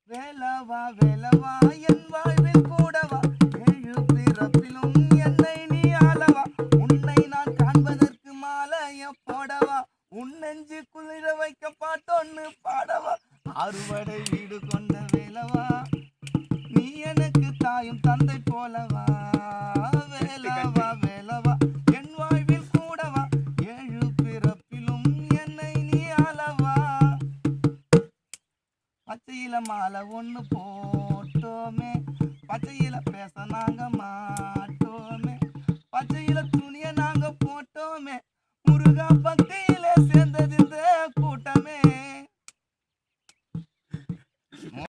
வேலவா வேலவா என் வாழ்வில் கூடவா ஏழு பிறப்பிலும் என்னை நீ ஆளவா உன்னை நான் காண்பதற்கு மாலைய போடவா உன் நெஞ்சு குளிர வைக்க பாட்டொன்னு பாடவா அறுவடை வீடு கொண்ட வேலவா நீ எனக்கு தாயும் தந்தை போலவா வேலவா வேலவா என் வாழ்வில் கூடவா ஏழு பிறப்பிலும் என்னை நீ ஆளவா பச்சையில மாலை ஒண்ணு போட்டோமே பச்சையில பேச நாங்க